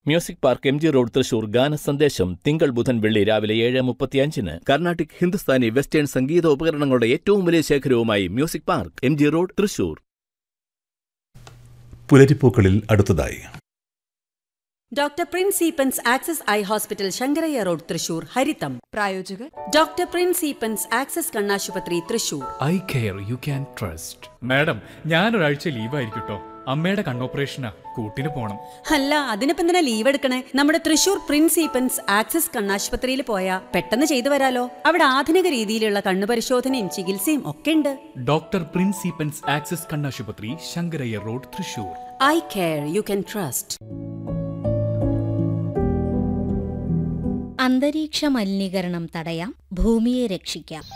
music park M G road Thrissur ഗാന സന്ദേശം തിങ്കൾ ബുധൻ വെള്ളി രാവിലെ ഏഴ് മുപ്പത്തിയഞ്ചിന് കർണാട്ടിക് ഹിന്ദുസ്ഥാനി വെസ്റ്റേൺ സംഗീത ഉപകരണങ്ങളുടെ ഏറ്റവും വലിയ ശേഖരവുമായി music park M G road Thrissur പുലരിപ്പൂക്കളിൽ അടുത്തതായി doctor Prince Eapen's access eye hospital Sankarayya road Thrissur ഹരിതം പ്രായോജകർ ഡോക്ടർ പ്രിൻസ് ഈപ്പൻസ് ആക്സസ് കണ്ണാശുപത്രി Thrissur eye care you can trust madam ഞാനൊരാഴ്ച ലീവായിരിക്കട്ടോ അമ്മയുടെ കണ്ണോപ്പറേഷനാ കൂട്ടിന് പോണം അല്ല അതിനിപ്പോ എന്തിനാ ലീവ് എടുക്കണേ നമ്മുടെ തൃശൂർ പ്രിൻസ് ഈപ്പൻസ് ആക്സസ് കണ്ണാശുപത്രിയിൽ പോയാ പെട്ടെന്ന് ചെയ്തു വരാലോ അവിടെ ആധുനിക രീതിയിലുള്ള കണ്ണു പരിശോധനയും ചികിത്സയും ഒക്കെ ഉണ്ട് ഡോക്ടർ പ്രിൻസിപ്പൻസ് ആക്സസ് കണ്ണാശുപത്രി Sankarayya road Thrissur eye care you can trust അന്തരീക്ഷ മലിനീകരണം തടയാം ഭൂമിയെ രക്ഷിക്കാം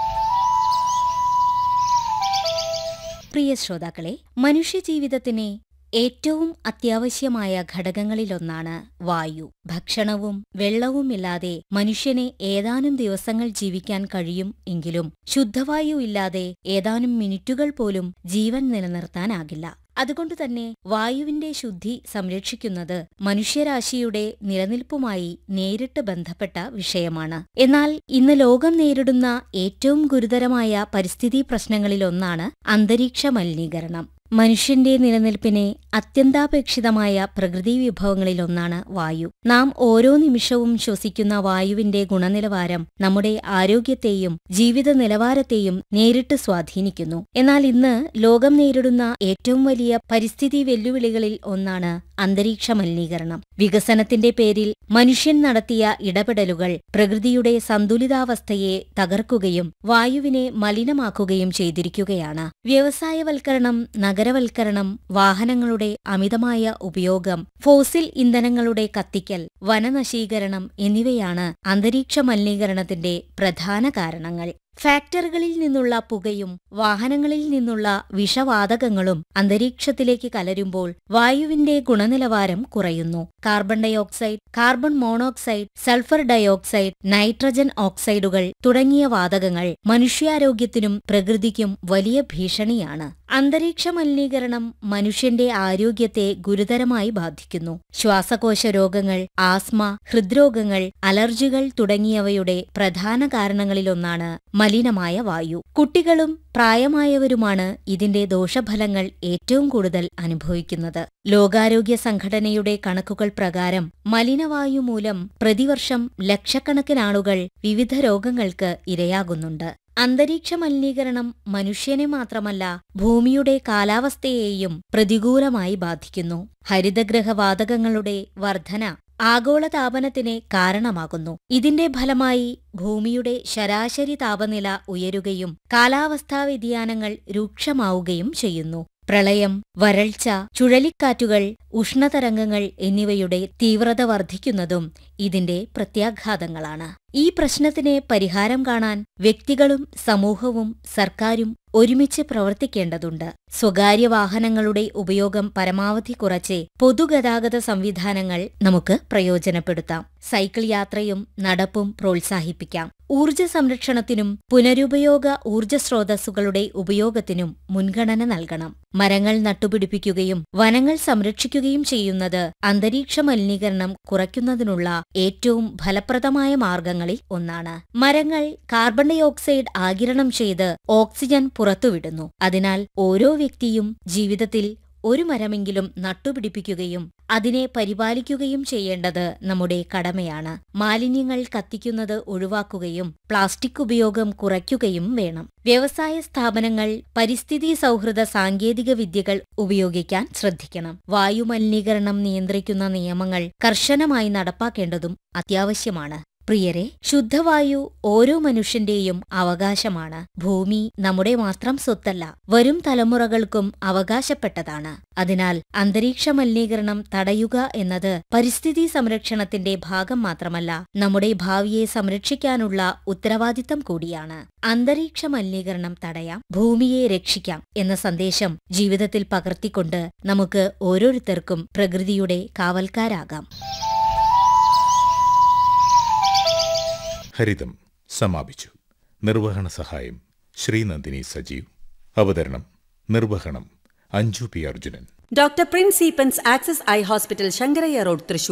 പ്രിയ ശ്രോതാക്കളെ മനുഷ്യജീവിതത്തിന് ഏറ്റവും അത്യാവശ്യമായ ഘടകങ്ങളിലൊന്നാണ് വായു ഭക്ഷണവും വെള്ളവുമില്ലാതെ മനുഷ്യന് ഏതാനും ദിവസങ്ങൾ ജീവിക്കാൻ കഴിയും എങ്കിലും ശുദ്ധവായു ഇല്ലാതെ ഏതാനും മിനിറ്റുകൾ പോലും ജീവൻ നിലനിർത്താനാകില്ല അതുകൊണ്ടുതന്നെ വായുവിന്റെ ശുദ്ധി സംരക്ഷിക്കുന്നത് മനുഷ്യരാശിയുടെ നിലനിൽപ്പുമായി നേരിട്ട് ബന്ധപ്പെട്ട വിഷയമാണ് എന്നാൽ ഇന്ന് ലോകം നേരിടുന്ന ഏറ്റവും ഗുരുതരമായ പരിസ്ഥിതി പ്രശ്നങ്ങളിലൊന്നാണ് അന്തരീക്ഷ മലിനീകരണം മനുഷ്യന്റെ നിലനിൽപ്പിനെ അത്യന്താപേക്ഷിതമായ പ്രകൃതി വിഭവങ്ങളിലൊന്നാണ് വായു നാം ഓരോ നിമിഷവും ശ്വസിക്കുന്ന വായുവിന്റെ ഗുണനിലവാരം നമ്മുടെ ആരോഗ്യത്തെയും ജീവിത നിലവാരത്തെയും നേരിട്ട് സ്വാധീനിക്കുന്നു എന്നാൽ ഇന്ന് ലോകം നേരിടുന്ന ഏറ്റവും വലിയ പരിസ്ഥിതി വെല്ലുവിളികളിൽ ഒന്നാണ് അന്തരീക്ഷ മലിനീകരണം വികസനത്തിന്റെ പേരിൽ മനുഷ്യൻ നടത്തിയ ഇടപെടലുകൾ പ്രകൃതിയുടെ സന്തുലിതാവസ്ഥയെ തകർക്കുകയും വായുവിനെ മലിനമാക്കുകയും ചെയ്തിരിക്കുകയാണ് വ്യവസായവൽക്കരണം നഗരവൽക്കരണം വാഹനങ്ങളുടെ അമിതമായ ഉപയോഗം ഫോസിൽ ഇന്ധനങ്ങളുടെ കത്തിക്കൽ വനനശീകരണം എന്നിവയാണ് അന്തരീക്ഷ മലിനീകരണത്തിന്റെ പ്രധാന കാരണങ്ങൾ ഫാക്ടറികളിൽ നിന്നുള്ള പുകയും വാഹനങ്ങളിൽ നിന്നുള്ള വിഷവാതകങ്ങളും അന്തരീക്ഷത്തിലേക്ക് കലരുമ്പോൾ വായുവിന്റെ ഗുണനിലവാരം കുറയുന്നു carbon dioxide carbon monoxide sulphur dioxide nitrogen ഓക്സൈഡുകൾ തുടങ്ങിയ വാതകങ്ങൾ മനുഷ്യാരോഗ്യത്തിനും പ്രകൃതിക്കും വലിയ ഭീഷണിയാണ് അന്തരീക്ഷ മലിനീകരണം മനുഷ്യന്റെ ആരോഗ്യത്തെ ഗുരുതരമായി ബാധിക്കുന്നു ശ്വാസകോശ രോഗങ്ങൾ ആസ്മ ഹൃദ്രോഗങ്ങൾ അലർജികൾ തുടങ്ങിയവയുടെ പ്രധാന കാരണങ്ങളിലൊന്നാണ് മലിനമായ വായു കുട്ടികളും പ്രായമായവരുമാണ് ഇതിന്റെ ദോഷഫലങ്ങൾ ഏറ്റവും കൂടുതൽ അനുഭവിക്കുന്നത് ലോകാരോഗ്യ സംഘടനയുടെ കണക്കുകൾ പ്രകാരം മലിനവായു മൂലം പ്രതിവർഷം ലക്ഷക്കണക്കിനാളുകൾ വിവിധ രോഗങ്ങൾക്ക് ഇരയാകുന്നുണ്ട് അന്തരീക്ഷ മലിനീകരണം മനുഷ്യനെ മാത്രമല്ല ഭൂമിയുടെ കാലാവസ്ഥയെയും പ്രതികൂലമായി ബാധിക്കുന്നു ഹരിതഗ്രഹവാതകങ്ങളുടെ വർധന ആഗോളതാപനത്തിന് കാരണമാകുന്നു ഇതിന്റെ ഫലമായി ഭൂമിയുടെ ശരാശരി താപനില ഉയരുകയും കാലാവസ്ഥാ വ്യതിയാനങ്ങൾ രൂക്ഷമാവുകയും ചെയ്യുന്നു പ്രളയം വരൾച്ച ചുഴലിക്കാറ്റുകൾ ഉഷ്ണതരംഗങ്ങൾ എന്നിവയുടെ തീവ്രത വർദ്ധിക്കുന്നതും ഇതിന്റെ പ്രത്യാഘാതങ്ങളാണ് ഈ പ്രശ്നത്തിന് പരിഹാരം കാണാൻ വ്യക്തികളും സമൂഹവും സർക്കാരും ഒരുമിച്ച് പ്രവർത്തിക്കേണ്ടതുണ്ട് സ്വകാര്യ വാഹനങ്ങളുടെ ഉപയോഗം പരമാവധി കുറച്ച് പൊതുഗതാഗത സംവിധാനങ്ങൾ നമുക്ക് പ്രയോജനപ്പെടുത്താം സൈക്കിൾ യാത്രയും നടപ്പും പ്രോത്സാഹിപ്പിക്കാം ഊർജ സംരക്ഷണത്തിനും പുനരുപയോഗ ഊർജ സ്രോതസ്സുകളുടെ ഉപയോഗത്തിനും മുൻഗണന നൽകണം മരങ്ങൾ നട്ടുപിടിപ്പിക്കുകയും വനങ്ങൾ സംരക്ഷിക്കുകയും ചെയ്യുന്നത് അന്തരീക്ഷ മലിനീകരണം കുറയ്ക്കുന്നതിനുള്ള ഏറ്റവും ഫലപ്രദമായ മാർഗങ്ങളിൽ ഒന്നാണ് മരങ്ങൾ കാർബൺ ഡൈ ഓക്സൈഡ് ആഗിരണം ചെയ്ത് ഓക്സിജൻ പുറത്തുവിടുന്നു അതിനാൽ ഓരോ വ്യക്തിയും ജീവിതത്തിൽ ഒരു മരമെങ്കിലും നട്ടുപിടിപ്പിക്കുകയും അതിനെ പരിപാലിക്കുകയും ചെയ്യേണ്ടത് നമ്മുടെ കടമയാണ് മാലിന്യങ്ങൾ കത്തിക്കുന്നത് ഒഴിവാക്കുകയും പ്ലാസ്റ്റിക് ഉപയോഗം കുറയ്ക്കുകയും വേണം വ്യവസായ സ്ഥാപനങ്ങൾ പരിസ്ഥിതി സൗഹൃദ സാങ്കേതിക വിദ്യകൾ ഉപയോഗിക്കാൻ ശ്രദ്ധിക്കണം വായുമലിനീകരണം നിയന്ത്രിക്കുന്ന നിയമങ്ങൾ കർശനമായി നടപ്പാക്കേണ്ടതും അത്യാവശ്യമാണ് പ്രിയരെ ശുദ്ധവായു ഓരോ മനുഷ്യന്റെയും അവകാശമാണ് ഭൂമി നമ്മുടെ മാത്രം സ്വത്തല്ല വരും തലമുറകൾക്കും അവകാശപ്പെട്ടതാണ് അതിനാൽ അന്തരീക്ഷ മലിനീകരണം തടയുക എന്നത് പരിസ്ഥിതി സംരക്ഷണത്തിന്റെ ഭാഗം മാത്രമല്ല നമ്മുടെ ഭാവിയെ സംരക്ഷിക്കാനുള്ള ഉത്തരവാദിത്തം കൂടിയാണ് അന്തരീക്ഷ മലിനീകരണം തടയാം ഭൂമിയെ രക്ഷിക്കാം എന്ന സന്ദേശം ജീവിതത്തിൽ പകർത്തിക്കൊണ്ട് നമുക്ക് ഓരോരുത്തർക്കും പ്രകൃതിയുടെ കാവൽക്കാരാകാം ഹരിതം സമാപിച്ചു നിർവഹണ സഹായം ശ്രീനന്ദിനി സജീവ് അവതരണം നിർവഹണം Anju P Arjunan doctor Prince Eapen's access eye hospital Sankarayya road Thrissur